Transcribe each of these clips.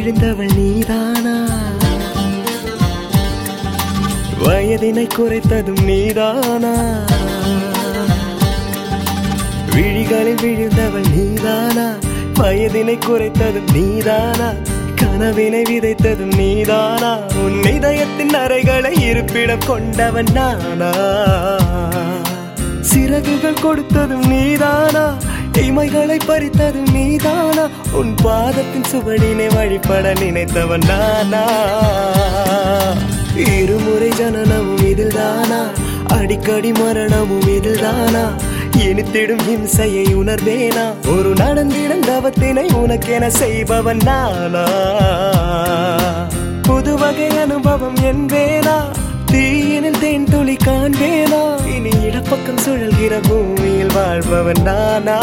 விழுந்தவள் நீதானா வயதினை குறைத்ததும் நீதானா விழிகளில் விழுந்தவள் நீதானா வயதினை குறைத்ததும் நீதானா கனவினை விதைத்ததும் நீதானா உன் இதயத்தின் அறைகளை இருப்பிடம் கொண்டவன் நானா சிறகுகள் கொடுத்ததும் நீதானா இமைகளை பறித்ததும் நீதானா உன் பாதத்தின் சுவடினை வழிபட நினைத்தவன் நானா இருமுறை ஜனனமும் இதுதானா அடிக்கடி மரணமும் இதுதானா இனித்திடும் இம்சையை உணர்வேனா ஒரு நடந்திடும் தவத்தினை உனக்கென செய்பவன் நானா புது வகை அனுபவம் என்பேனா தீயினில் தேன் துளி காண்பேனா இனி இடப்பக்கம் சுழல்கிற பூமியில் வாழ்பவன் நானா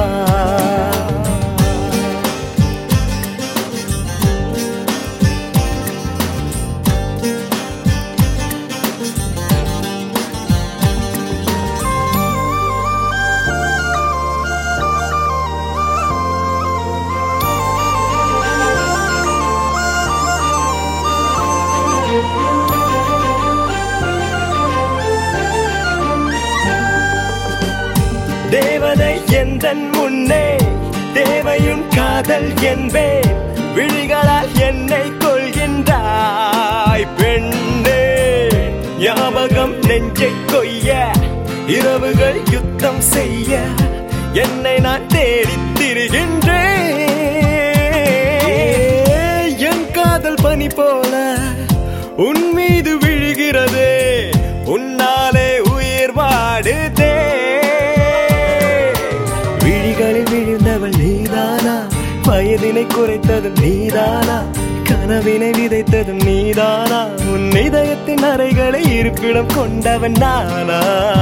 தேவதை எந்தன் முன்னே தேவையும் காதல் என்பேன் விழிகளால் என்னை கொள்கின்றாய் பெண்ணே ஞாபகம் நெஞ்சை கொய்ய இரவுகள் யுத்தம் செய்ய என்னை நான் தேடித் திரிகின்றேன் என் காதல் பனி போல உன் மீது விழுகிறதே உன்னாலே உயிர் வாடுதே விழிகளில் விழுந்தவள் நீதானா வயதினை குறைத்ததும் நீதானா கனவினை விதைத்ததும் நீதானா உன் இதயத்தின் அறைகளை இருப்பிடம் கொண்டவன் நானா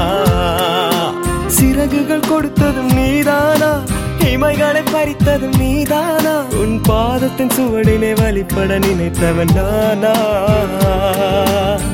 சிறகுகள் கொடுத்ததும் நீதானா இமைகளை பறித்ததும் நீதானா உன் பாதத்தின் சுவடினை வழிபட நினைத்தவன் நானா